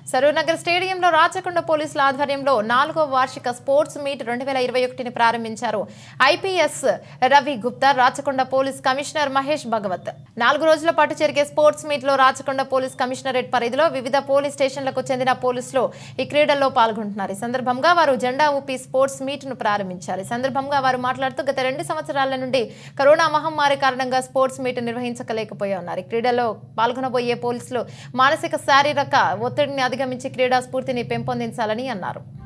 సరూనగర్ స్టేడియంలో రాచకొండ పోలీసుల ఆధ్వర్యంలో నాలుగో వార్షిక స్పోర్ట్స్ మీట్ రెండు వేల ఇరవై ఒకటిని ప్రారంభించారు IPS Ravi Gupta Rachakonda police commissioner Mahesh Bhagwat నాలుగు రోజుల పాటు జరిగే స్పోర్ట్స్ మీట్ లో రాచకొండ పోలీస్ కమిషనరేట్ పరిధిలో వివిధ పోలీస్ స్టేషన్లకు చెందిన పోలీసులు ఈ క్రీడల్లో పాల్గొంటున్నారు ఈ సందర్భంగా వారు జెండా ఊపి స్పోర్ట్స్ మీట్ ను ప్రారంభించారు ఈ సందర్భంగా వారు మాట్లాడుతూ గత రెండు సంవత్సరాల నుండి కరోనా మహమ్మారి కారణంగా స్పోర్ట్స్ మీట్ నిర్వహించకలేకపోయి ఉన్నారు ఈ క్రీడలో పాల్గొనబోయే పోలీసులు మానసిక శారీరక ఒత్తిడిని అధిగమించి క్రీడా స్ఫూర్తిని పెంపొందించాలని అన్నారు